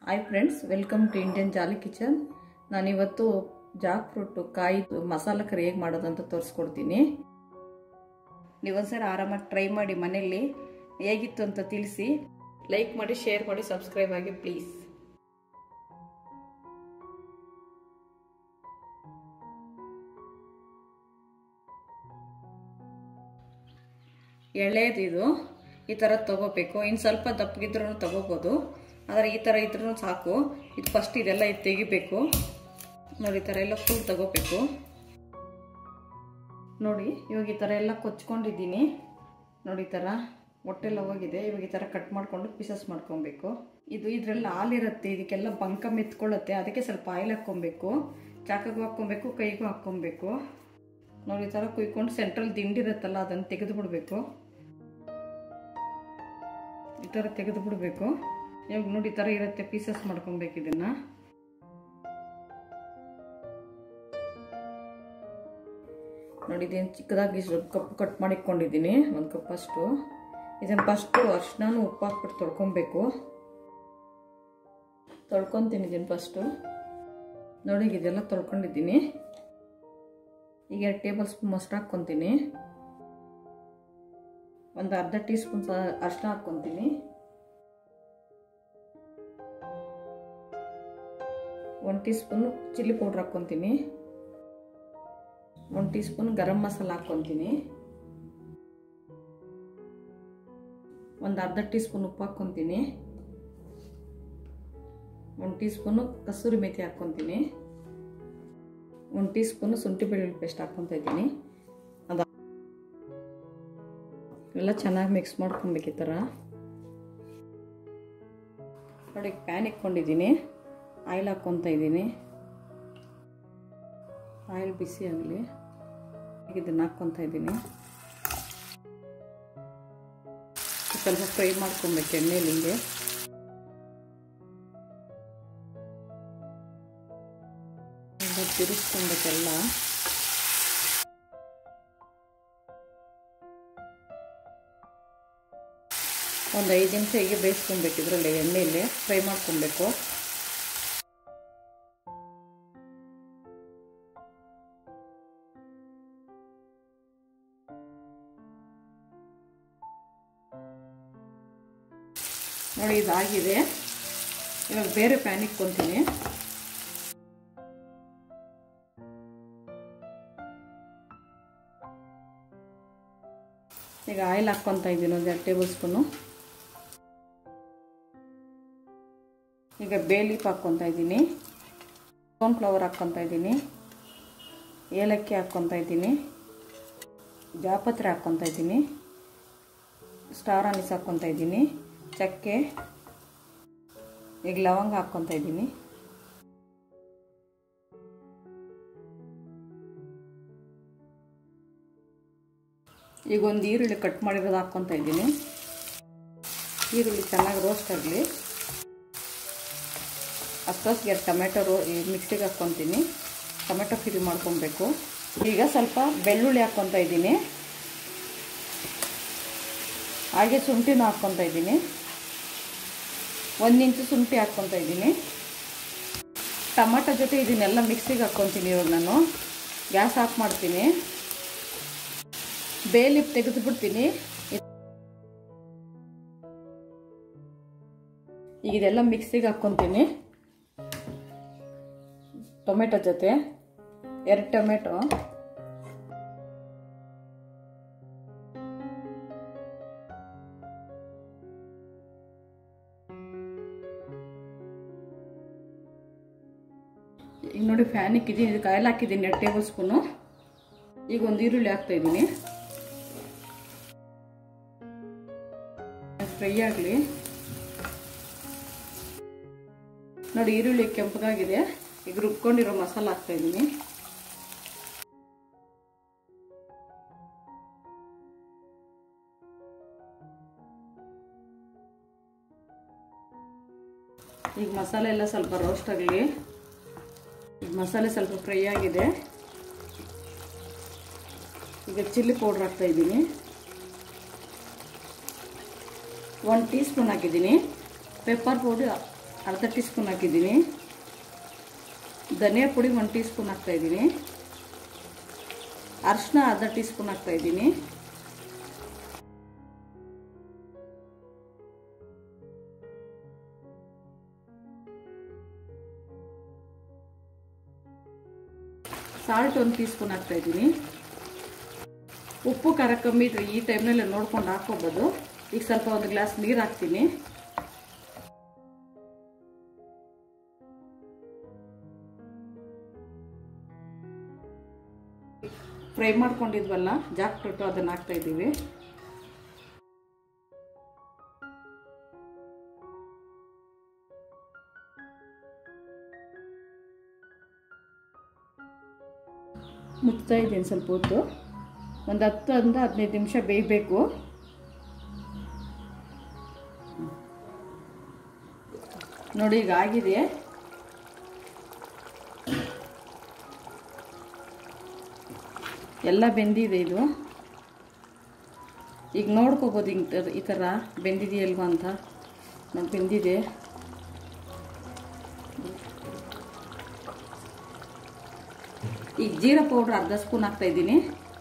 Hi friends welcome to Indian Jolly Kitchen ನಾನಿವತ್ತು jackfruit ಕಾಯಿ ಮಸಾಲ ಕರಿ ಹೇಗೆ ಮಾಡೋದಂತ ತೋರಿಸ್ಕೊಡ್ತೀನಿ ನೀವೊಂದ್ಸರಿ ಆರಾಮಾಗಿ ಟ್ರೈ ಮಾಡಿ ಮನೆಯಲ್ಲಿ ಹೇಗಿತ್ತು ಅಂತ ತಿಳಿಸಿ ಲೈಕ್ ಮಾಡಿ ಶೇರ್ ಮಾಡಿ ಸಬ್ಸ್ಕ್ರೈಬ್ ಆಗಿ ಪ್ಲೀಸ್ ಎಳೆದು ಇದು ಈ ಥರ ತೊಗೋಬೇಕು ಇನ್ನು ಸ್ವಲ್ಪ ದಪ್ಪಗಿದ್ರೂ ತೊಗೋಬೋದು ಆದರೆ ಈ ಥರ ಇದ್ರೂ ಸಾಕು ಇದು ಫಸ್ಟ್ ಇದೆಲ್ಲ ಇದು ತೆಗಿಬೇಕು ನೋಡಿ ಈ ಥರ ಎಲ್ಲ ಫುಲ್ ತಗೋಬೇಕು ನೋಡಿ ಇವಾಗ ಈ ಥರ ಎಲ್ಲ ಕೊಚ್ಕೊಂಡಿದ್ದೀನಿ ನೋಡಿ ಈ ಥರ ಹೊಟ್ಟೆಲ್ಲ ಹೋಗಿದೆ ಇವಾಗ ಈ ಥರ ಕಟ್ ಮಾಡಿಕೊಂಡು ಪೀಸಸ್ ಮಾಡ್ಕೊಬೇಕು ಇದು ಇದರಲ್ಲಿ ಹಾಲಿರುತ್ತೆ ಇದಕ್ಕೆಲ್ಲ ಬಂಕ ಮೆತ್ಕೊಳ್ಳುತ್ತೆ ಅದಕ್ಕೆ ಸ್ವಲ್ಪ ಆಯಿಲ್ ಹಾಕ್ಕೊಬೇಕು ಚಾಕಗೂ ಹಾಕ್ಕೊಬೇಕು ಕೈಗೂ ಹಾಕ್ಕೊಬೇಕು ನೋಡಿ ಈ ಥರ ಕುಯ್ಕೊಂಡು ಸೆಂಟ್ರಲ್ ದಿಂಡಿರುತ್ತಲ್ಲ ಅದನ್ನು ತೆಗೆದು ಬಿಡಬೇಕು ಈ ಥರ ತೆಗೆದು ಬಿಡಬೇಕು ಇವಾಗ ನೋಡಿ ಈ ಥರ ಇರುತ್ತೆ ಪೀಸಸ್ ಮಾಡ್ಕೊಬೇಕು ಇದನ್ನು ನೋಡಿ ಇದೇನು ಚಿಕ್ಕದಾಗಿ ಸ್ವಲ್ಪ ಕಪ್ ಕಟ್ ಮಾಡಿಕೊಂಡಿದ್ದೀನಿ ಒಂದು ಕಪ್ ಅಷ್ಟು ಇದನ್ನು ಫಸ್ಟು ಅರ್ಶಿನ ಉಪ್ಪು ಹಾಕ್ಬಿಟ್ಟು ತೊಳ್ಕೊಬೇಕು ತೊಳ್ಕೊತೀನಿ ಇದನ್ನು ಫಸ್ಟು ನೋಡಿ ಇದೆಲ್ಲ ತೊಳ್ಕೊಂಡಿದ್ದೀನಿ ಈಗ ಎರಡು ಟೇಬಲ್ ಸ್ಪೂನ್ ಮೊಸರು ಹಾಕ್ಕೊತೀನಿ ಒಂದು ಅರ್ಧ ಟೀ ಸ್ಪೂನ್ ಸಹ ಅರ್ಶಿನ ಹಾಕ್ಕೊತೀನಿ ಒಂದು ಟೀ ಸ್ಪೂನು ಚಿಲ್ಲಿ ಪೌಡ್ರ್ ಹಾಕ್ಕೊತೀನಿ ಒಂದು ಟೀ ಸ್ಪೂನ್ ಗರಂ ಮಸಾಲ ಹಾಕ್ಕೊತೀನಿ ಒಂದು ಅರ್ಧ ಟೀ ಸ್ಪೂನ್ ಉಪ್ಪು ಹಾಕ್ಕೊತೀನಿ ಒಂದು ಟೀ ಸ್ಪೂನು ಕಸೂರಿ ಮೇಥಿ ಹಾಕ್ಕೊತೀನಿ ಒಂದು ಟೀ ಸ್ಪೂನು ಶುಂಠಿ ಬೆಳ್ಳುಳ್ಳಿ ಪೇಸ್ಟ್ ಹಾಕ್ಕೊತಾ ಇದ್ದೀನಿ ಅದು ಎಲ್ಲ ಚೆನ್ನಾಗಿ ಮಿಕ್ಸ್ ಮಾಡ್ಕೊಬೇಕು ಈ ಥರ ನೋಡಿ ಪ್ಯಾನ್ ಇಟ್ಕೊಂಡಿದ್ದೀನಿ ಆಯಿಲ್ ಹಾಕ್ಕೊತಾ ಇದ್ದೀನಿ ಆಯಿಲ್ ಬಿಸಿ ಆಗಲಿ ಇದನ್ನು ಹಾಕ್ಕೊತಾ ಇದ್ದೀನಿ ಸ್ವಲ್ಪ ಫ್ರೈ ಮಾಡ್ಕೊಬೇಕು ಎಣ್ಣೆಲಿ ಹಿಂಗೆ ತಿರುಗಿಸ್ಕೊಬೇಕೆಲ್ಲ ಒಂದು ಐದು ನಿಮಿಷ ಹೀಗೆ ಬೇಯಿಸ್ಕೊಬೇಕು ಇದರಲ್ಲಿ ಎಣ್ಣೆಯಲ್ಲಿ ಫ್ರೈ ಮಾಡ್ಕೊಬೇಕು ನೋಡಿ ಇದಾಗಿದೆ ಇವಾಗ ಬೇರೆ ಪ್ಯಾನ್ ಇಟ್ಕೊತೀನಿ ಈಗ ಆಯಿಲ್ ಹಾಕ್ಕೊತಾ ಇದ್ದೀನಿ ಒಂದು ಎರಡು ಟೇಬಲ್ ಸ್ಪೂನು ಈಗ ಬೇಲೀಪ್ ಹಾಕ್ಕೊತಾ ಇದ್ದೀನಿ ಕಾರ್ನ್ಫ್ಲವರ್ ಹಾಕ್ಕೊತಾ ಇದ್ದೀನಿ ಏಲಕ್ಕಿ ಹಾಕ್ಕೊತಾ ಇದ್ದೀನಿ ಜಾಪತ್ರೆ ಹಾಕ್ಕೊತಾ ಇದ್ದೀನಿ ಸ್ಟಾರ್ ಅನಿಸ್ ಹಾಕ್ಕೊತಾ ಇದ್ದೀನಿ ಚಕ್ಕೆ ಈಗ ಲವಂಗ ಹಾಕ್ಕೊತಾ ಇದ್ದೀನಿ ಈಗ ಒಂದು ಈರುಳ್ಳಿ ಕಟ್ ಮಾಡಿರೋದು ಹಾಕ್ಕೊತಾ ಇದ್ದೀನಿ ಈರುಳ್ಳಿ ಚೆನ್ನಾಗಿ ರೋಸ್ಟ್ ಆಗಲಿ ಅಷ್ಟೊತ್ತಿಗೆ ಟೊಮೆಟೊ ರೋ ಮಿಕ್ಸಿಗೆ ಹಾಕ್ಕೊತೀನಿ ಟೊಮೆಟೊ ಫ್ರೈ ಮಾಡ್ಕೊಬೇಕು ಈಗ ಸ್ವಲ್ಪ ಬೆಳ್ಳುಳ್ಳಿ ಹಾಕ್ಕೊತಾ ಇದ್ದೀನಿ ಹಾಗೆ ಶುಂಠಿನೂ ಹಾಕ್ಕೊತಾ ಇದ್ದೀನಿ ಒಂದು ಇಂಚು ಶುಂಠಿ ಹಾಕ್ಕೊತಾ ಇದ್ದೀನಿ ಟೊಮೆಟೊ ಜೊತೆ ಇದನ್ನೆಲ್ಲ ಮಿಕ್ಸಿಗೆ ಹಾಕ್ಕೊತೀನಿ ಇವಾಗ ನಾನು ಗ್ಯಾಸ್ ಆಫ್ ಮಾಡ್ತೀನಿ ಬೇಲಿಪ್ ತೆಗೆದು ಬಿಡ್ತೀನಿ ಈಗ ಇದೆಲ್ಲ ಮಿಕ್ಸಿಗೆ ಹಾಕ್ಕೊತೀನಿ ಟೊಮೆಟೊ ಜೊತೆ ಎರಡು ಟೊಮೆಟೊ ಈಗ ನೋಡಿ ಫ್ಯಾನ್ ಇಕ್ಕಿದ್ದೀನಿ ಇದಕ್ಕೆ ಆಯಿಲ್ ಹಾಕಿದ್ದೀನಿ ಎರಡು ಟೇಬಲ್ ಸ್ಪೂನು ಈಗ ಒಂದು ಈರುಳ್ಳಿ ಹಾಕ್ತಾ ಇದ್ದೀನಿ ಫ್ರೈ ಆಗಲಿ ನೋಡಿ ಈರುಳ್ಳಿ ಕೆಂಪಗಾಗಿದೆ ಈಗ ರುಬ್ಕೊಂಡಿರೋ ಮಸಾಲ ಹಾಕ್ತಾ ಇದ್ದೀನಿ ಈಗ ಮಸಾಲೆ ಎಲ್ಲ ಸ್ವಲ್ಪ ರೋಸ್ಟ್ ಆಗಲಿ ಈಗ ಮಸಾಲೆ ಸ್ವಲ್ಪ ಫ್ರೈ ಆಗಿದೆ ಈಗ ಚಿಲ್ಲಿ ಪೌಡ್ರ್ ಹಾಕ್ತಾ ಇದ್ದೀನಿ ಒಂದು ಟೀ ಸ್ಪೂನ್ ಹಾಕಿದ್ದೀನಿ ಪೆಪ್ಪರ್ ಪೌಡ್ರ್ ಅರ್ಧ ಟೀ ಸ್ಪೂನ್ ಹಾಕಿದ್ದೀನಿ ಧನಿಯಾ ಪುಡಿ ಒಂದು ಟೀ ಸ್ಪೂನ್ ಹಾಕ್ತಾಯಿದ್ದೀನಿ ಅರಿಶಿನ ಅರ್ಧ ಟೀ ಸ್ಪೂನ್ ಹಾಕ್ತಾಯಿದ್ದೀನಿ ಸಾಲ್ಟ್ ಒಂದು ಟೀ ಸ್ಪೂನ್ ಹಾಕ್ತಾಯಿದ್ದೀನಿ ಉಪ್ಪು ಖಾರ ಕಮ್ಮಿ ಇದ್ರೆ ಈ ಟೈಮ್ನಲ್ಲಿ ನೋಡ್ಕೊಂಡು ಹಾಕ್ಕೋಬೋದು ಈಗ ಸ್ವಲ್ಪ ಒಂದು ಗ್ಲಾಸ್ ನೀರು ಹಾಕ್ತೀನಿ ಫ್ರೈ ಮಾಡ್ಕೊಂಡಿದ್ವಲ್ಲ ಜಾಕ್ಬಿಟ್ಟು ಅದನ್ನು ಹಾಕ್ತಾ ಇದ್ದೀವಿ ಮುಚ್ತಾ ಇದ್ದೀನಿ ಸ್ವಲ್ಪ ಹೊತ್ತು ಒಂದು ಹತ್ತರಿಂದ ಹದಿನೈದು ನಿಮಿಷ ಬೇಯಬೇಕು ನೋಡಿ ಈಗ ಆಗಿದೆ ಎಲ್ಲ ಬೆಂದಿದೆ ಇದು ಈಗ ನೋಡ್ಕೋಬೋದು ಹಿಂಗೆ ಈ ಥರ ಬೆಂದಿದೆಯಲ್ವಾ ಅಂತ ನೋಡಿ ಬೆಂದಿದೆ ಈಗ ಜೀರಾ ಪೌಡ್ರ್ ಅರ್ಧ ಸ್ಪೂನ್ ಹಾಕ್ತಾ ಇದ್ದೀನಿ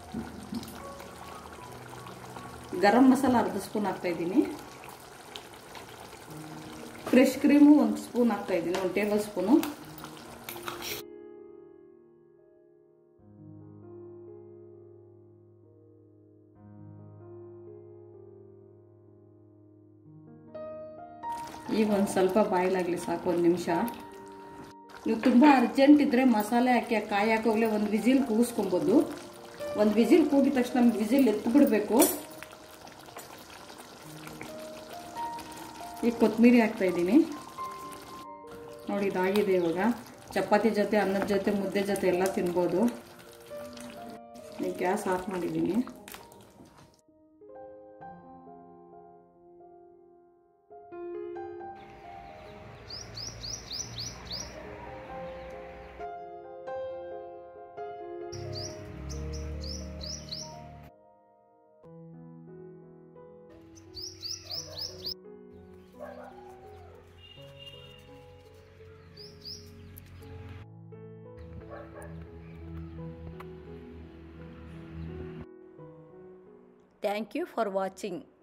ಗರಂ ಮಸಾಲ ಅರ್ಧ ಸ್ಪೂನ್ ಹಾಕ್ತಾ ಇದ್ದೀನಿ ಫ್ರೆಶ್ ಕ್ರೀಮು ಒಂದು ಸ್ಪೂನ್ ಹಾಕ್ತಾ ಇದ್ದೀನಿ ಒಂದು ಟೇಬಲ್ ಸ್ಪೂನು ಈಗ ಒಂದು ಸ್ವಲ್ಪ ಬಾಯ್ಲಾಗಲಿ ಸಾಕು ಒಂದು ನಿಮಿಷ ನೀವು ತುಂಬ ಅರ್ಜೆಂಟ್ ಇದ್ದರೆ ಮಸಾಲೆ ಹಾಕಿ ಆ ಕಾಯಿ ಹಾಕೋಗ್ಲೇ ಒಂದು ವಿಸಿಲ್ ಕೂಗಿಸ್ಕೊಬೋದು ಒಂದು ವಿಸಿಲ್ ಕೂಗಿದ ತಕ್ಷಣ ನಮ್ಗೆ ವಿಸಿಲ್ ಎತ್ಬಿಡ್ಬೇಕು ಈಗ ಕೊತ್ತಂಬರಿ ಹಾಕ್ತಾ ಇದ್ದೀನಿ ನೋಡಿ ಇದಾಗಿದೆ ಇವಾಗ ಚಪಾತಿ ಜೊತೆ ಅನ್ನದ ಜೊತೆ ಮುದ್ದೆ ಜೊತೆ ಎಲ್ಲ ತಿನ್ಬೋದು ಈಗ ಗ್ಯಾಸ್ ಆಫ್ ಮಾಡಿದ್ದೀನಿ Thank you for watching.